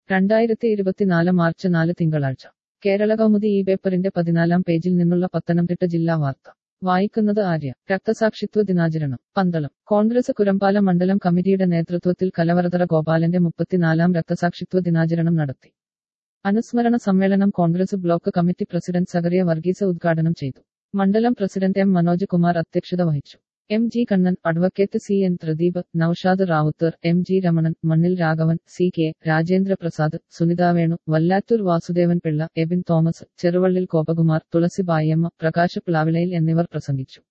രണ്ടായിരത്തി ഇരുപത്തിനാല് മാർച്ച് നാല് തിങ്കളാഴ്ച കേരള കൗമുദി ഈ പേപ്പറിന്റെ പതിനാലാം പേജിൽ നിന്നുള്ള പത്തനംതിട്ട ജില്ലാ വാർത്ത വായിക്കുന്നത് ആര്യ രക്തസാക്ഷിത്വ ദിനാചരണം പന്തളം കോൺഗ്രസ് കുരമ്പാല മണ്ഡലം കമ്മിറ്റിയുടെ നേതൃത്വത്തിൽ കലവറതറ ഗോപാലന്റെ മുപ്പത്തിനാലാം രക്തസാക്ഷിത്വ ദിനാചരണം നടത്തി അനുസ്മരണ സമ്മേളനം Congress block committee president Zacharia Varghese ഉദ്ഘാടനം ചെയ്തു മണ്ഡലം പ്രസിഡന്റ് എം മനോജ് കുമാർ അധ്യക്ഷത വഹിച്ചു M G Kannan advocate C N Pradeep Naushad Ravuthar M G Ramanan Mannil Raghavan C K Rajendra Prasad Sunitha Venu Vallattoor Vasudevan Pillai Ebin Thomas Cheruvallil Gopakumar Thulasi Bayamma Prakash Plavilayil എന്നിവർ പ്രസംഗിച്ചു